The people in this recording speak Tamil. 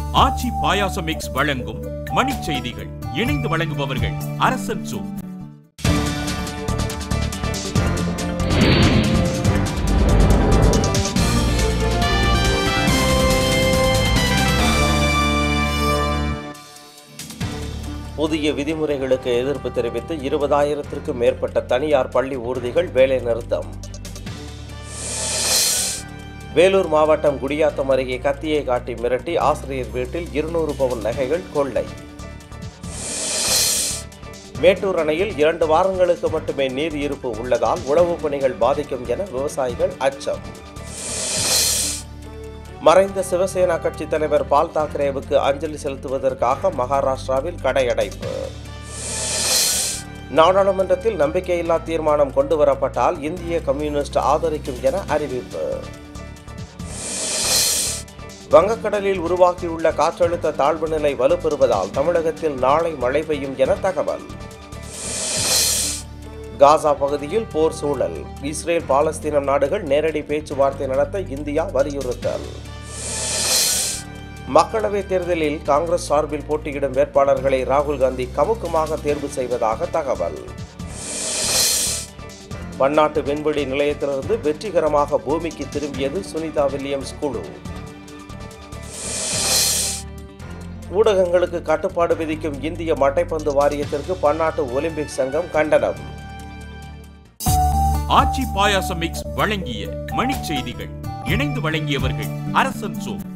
ஆச்சி பாயாசம் மிக்ஸ் வழங்கும் மணிச் செய்திகள் இணைந்து வழங்குபவர்கள் அரசன் சூ புதிய விதிமுறைகளுக்கு எதிர்ப்பு தெரிவித்து இருபதாயிரத்திற்கும் மேற்பட்ட தனியார் பள்ளி ஊர்திகள் வேலை நிறுத்தம் வேலூர் மாவட்டம் குடியாத்தம் அருகே கத்தியை காட்டி மிரட்டி ஆசிரியர் வீட்டில் இருநூறு பவுன் நகைகள் கொள்ளை மேட்டூர் அணையில் இரண்டு வாரங்களுக்கு மட்டுமே நீர் இருப்பு உள்ளதால் உழவுப் பணிகள் பாதிக்கும் என விவசாயிகள் அச்சம் மறைந்த சிவசேனா கட்சி தலைவர் பால் தாக்கரேவுக்கு அஞ்சலி செலுத்துவதற்காக மகாராஷ்டிராவில் கடையடைப்பு நாடாளுமன்றத்தில் நம்பிக்கையில்லா தீர்மானம் கொண்டு வரப்பட்டால் இந்திய கம்யூனிஸ்ட் ஆதரிக்கும் என அறிவிப்பு வங்கக்கடலில் உருவாகியுள்ள காற்றழுத்த தாழ்வு நிலை வலுப்பெறுவதால் தமிழகத்தில் நாளை மழை பெய்யும் என தகவல் காசா பகுதியில் போர் சூழல் இஸ்ரேல் பாலஸ்தீனம் நாடுகள் நேரடி பேச்சுவார்த்தை நடத்த இந்தியா வலியுறுத்தல் மக்களவைத் தேர்தலில் காங்கிரஸ் சார்பில் போட்டியிடும் வேட்பாளர்களை ராகுல் காந்தி கமுக்கமாக தேர்வு செய்வதாக தகவல் பன்னாட்டு விண்வெளி நிலையத்திலிருந்து வெற்றிகரமாக பூமிக்கு திரும்பியது சுனிதா வில்லியம்ஸ் குழு ஊடகங்களுக்கு கட்டுப்பாடு விதிக்கும் இந்திய மட்டைப்பந்து வாரியத்திற்கு பன்னாட்டு ஒலிம்பிக் சங்கம் கண்டனம் ஆச்சி பாயாசம் மிக்ஸ் வழங்கிய மணிச் செய்திகள் இணைந்து வழங்கியவர்கள் அரசன் சூ